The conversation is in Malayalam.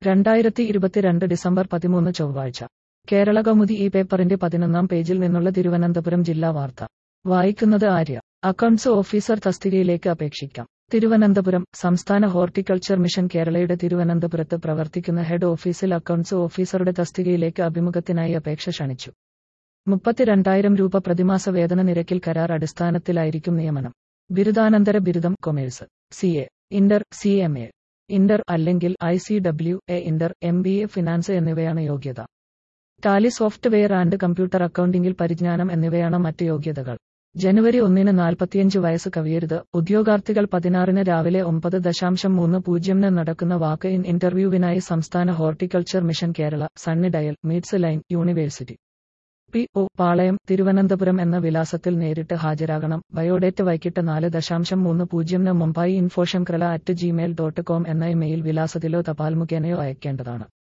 രണ്ടായിരത്തി ഇരുപത്തിരണ്ട് ഡിസംബർ പതിമൂന്ന് ചൊവ്വാഴ്ച കേരള കൗമുദി ഈ പേപ്പറിന്റെ പതിനൊന്നാം പേജിൽ നിന്നുള്ള തിരുവനന്തപുരം ജില്ലാ വാർത്ത വായിക്കുന്നത് ആര്യ അക്കൗണ്ട്സ് ഓഫീസർ തസ്തികയിലേക്ക് അപേക്ഷിക്കാം തിരുവനന്തപുരം സംസ്ഥാന ഹോർട്ടിക്കൾച്ചർ മിഷൻ കേരളയുടെ തിരുവനന്തപുരത്ത് പ്രവർത്തിക്കുന്ന ഹെഡ് ഓഫീസിൽ അക്കൗണ്ട്സ് ഓഫീസറുടെ തസ്തികയിലേക്ക് അഭിമുഖത്തിനായി അപേക്ഷ ക്ഷണിച്ചു മുപ്പത്തിരണ്ടായിരം രൂപ പ്രതിമാസ വേതന നിരക്കിൽ കരാർ അടിസ്ഥാനത്തിലായിരിക്കും നിയമനം ബിരുദാനന്തര ബിരുദം commerce C A inter C M A inter അല്ലെങ്കിൽ I C W A inter M B A finance എന്നിവയാണ് യോഗ്യത ടാലി സോഫ്റ്റ്വെയർ ആൻഡ് കമ്പ്യൂട്ടർ അക്കൗണ്ടിംഗിൽ പരിജ്ഞാനം എന്നിവയാണ് മറ്റ് യോഗ്യതകൾ ജനുവരി ഒന്നിന് നാൽപ്പത്തിയഞ്ച് വയസ്സ് കവിയരുത് ഉദ്യോഗാർത്ഥികൾ പതിനാറിന് രാവിലെ ഒമ്പത് ദശാംശം മൂന്ന് പൂജ്യമിന് നടക്കുന്ന വാക്ക് ഇൻ ഇന്റർവ്യൂവിനായി സംസ്ഥാന horticulture mission Kerala Sunny Dale മീറ്റ്സ് lane university P O Palayam Thiruvananthapuram എന്ന വിലാസത്തിൽ നേരിട്ട് ഹാജരാകണം ബയോഡേറ്റ് വൈകിട്ട് നാല് ദശാംശം മൂന്ന് പൂജ്യമിന് മുംബൈ ഇൻഫോഷം ക്രല അറ്റ് ജിമെയിൽ ഡോട്ട് കോം എന്ന ഇമെയിൽ വിലാസത്തിലോ തപാൽ മുഖേനയോ അയക്കേണ്ടതാണ്